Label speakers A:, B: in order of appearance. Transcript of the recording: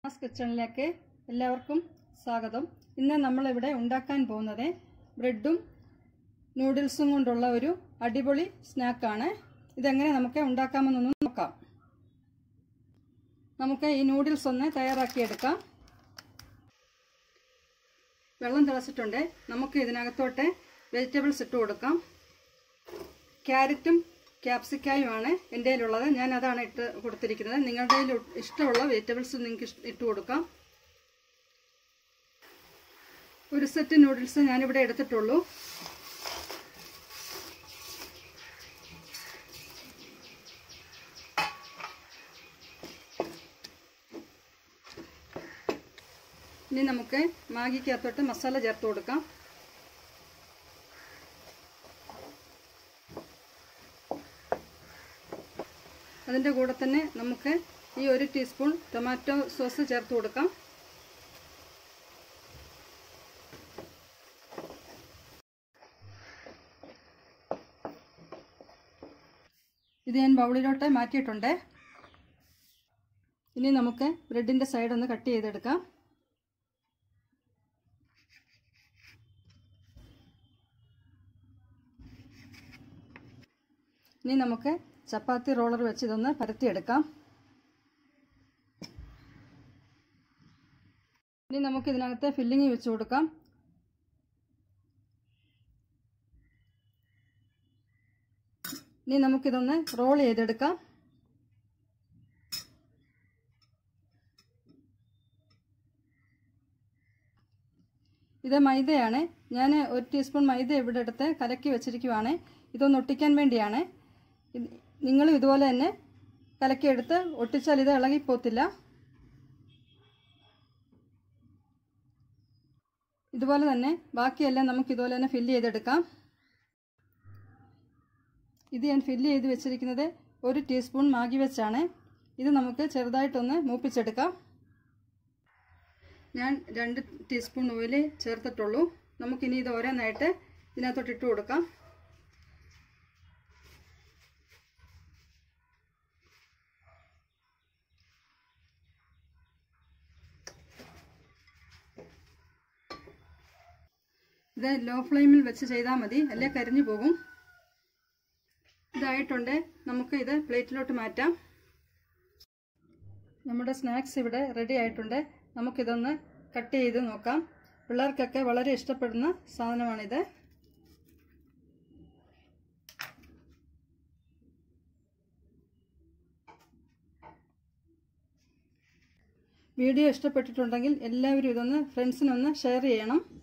A: mass കിച്ചണിലേക്ക് എല്ലാവർക്കും സ്വാഗതം ഇന്ന് നമ്മളിവിടെ ഉണ്ടാക്കാൻ പോകുന്നത് ബ്രെഡും നൂഡിൽസും കൊണ്ടുള്ള ഒരു അടിപൊളി സ്നാക്കാണ് ഇതെങ്ങനെ നമുക്ക് ഉണ്ടാക്കാമെന്നൊന്ന് നോക്കാം നമുക്ക് ഈ നൂഡിൽസ് ഒന്ന് തയ്യാറാക്കിയെടുക്കാം വെള്ളം തിളച്ചിട്ടുണ്ട് നമുക്ക് ഇതിനകത്തോട്ട് വെജിറ്റബിൾസ് ഇട്ട് കൊടുക്കാം ക്യാരറ്റും ക്യാപ്സിക്കായുമാണ് എൻ്റെ കയ്യിലുള്ളത് ഞാൻ അതാണ് ഇട്ട് കൊടുത്തിരിക്കുന്നത് നിങ്ങളുടെ കയ്യിൽ ഇഷ്ടമുള്ള വെജിറ്റബിൾസ് നിങ്ങൾക്ക് ഇട്ട് കൊടുക്കാം ഒരു സെറ്റ് നൂഡിൽസ് ഞാനിവിടെ എടുത്തിട്ടുള്ളൂ ഇനി നമുക്ക് മാഗിക്കകത്തോട്ട് മസാല ചേർത്ത് കൊടുക്കാം അതിൻ്റെ കൂടെ തന്നെ നമുക്ക് ഈ ഒരു ടീസ്പൂൺ ടൊമാറ്റോ സോസ് ചേർത്ത് കൊടുക്കാം ഇത് ഞാൻ ബൗളിലോട്ട് മാറ്റിയിട്ടുണ്ട് ഇനി നമുക്ക് ബ്രെഡിൻ്റെ സൈഡ് ഒന്ന് കട്ട് ചെയ്തെടുക്കാം ഇനി നമുക്ക് ചപ്പാത്തി റോളർ വെച്ച് ഇതൊന്ന് പരത്തിയെടുക്കാം ഇനി നമുക്ക് ഇതിനകത്ത് ഫില്ലിങ് വെച്ച് കൊടുക്കാം ഇനി നമുക്കിതൊന്ന് റോൾ ചെയ്തെടുക്കാം ഇത് മൈദയാണ് ഞാൻ ഒരു ടീസ്പൂൺ മൈദ ഇവിടെ എടുത്ത് കലക്കി വെച്ചിരിക്കുവാണ് ഇതൊന്ന് ഒട്ടിക്കാൻ വേണ്ടിയാണ് നിങ്ങളും ഇതുപോലെ തന്നെ കലക്കിയെടുത്ത് ഒട്ടിച്ചാൽ ഇത് ഇളകിപ്പോത്തില്ല ഇതുപോലെ തന്നെ ബാക്കിയെല്ലാം നമുക്ക് ഇതുപോലെ തന്നെ ഫില്ല് ചെയ്തെടുക്കാം ഇത് ഞാൻ ഫില്ല് ചെയ്ത് വെച്ചിരിക്കുന്നത് ഒരു ടീസ്പൂൺ മാഗി വെച്ചാണ് ഇത് നമുക്ക് ചെറുതായിട്ടൊന്ന് മൂപ്പിച്ചെടുക്കാം ഞാൻ രണ്ട് ടീസ്പൂൺ ഓയിൽ ചേർത്തിട്ടുള്ളൂ നമുക്കിനി ഇത് ഓരോന്നായിട്ട് ഇതിനകത്തോട്ട് ഇട്ട് കൊടുക്കാം ഇത് ലോ ഫ്ലെയിമിൽ വെച്ച് ചെയ്താൽ മതി അല്ലേ കരിഞ്ഞു പോകും ഇതായിട്ടുണ്ട് നമുക്ക് ഇത് പ്ലേറ്റിലോട്ട് മാറ്റാം നമ്മുടെ സ്നാക്സ് ഇവിടെ റെഡി ആയിട്ടുണ്ട് നമുക്കിതൊന്ന് കട്ട് ചെയ്ത് നോക്കാം പിള്ളേർക്കൊക്കെ വളരെ ഇഷ്ടപ്പെടുന്ന സാധനമാണിത് വീഡിയോ ഇഷ്ടപ്പെട്ടിട്ടുണ്ടെങ്കിൽ എല്ലാവരും ഇതൊന്ന് ഫ്രണ്ട്സിനൊന്ന് ഷെയർ ചെയ്യണം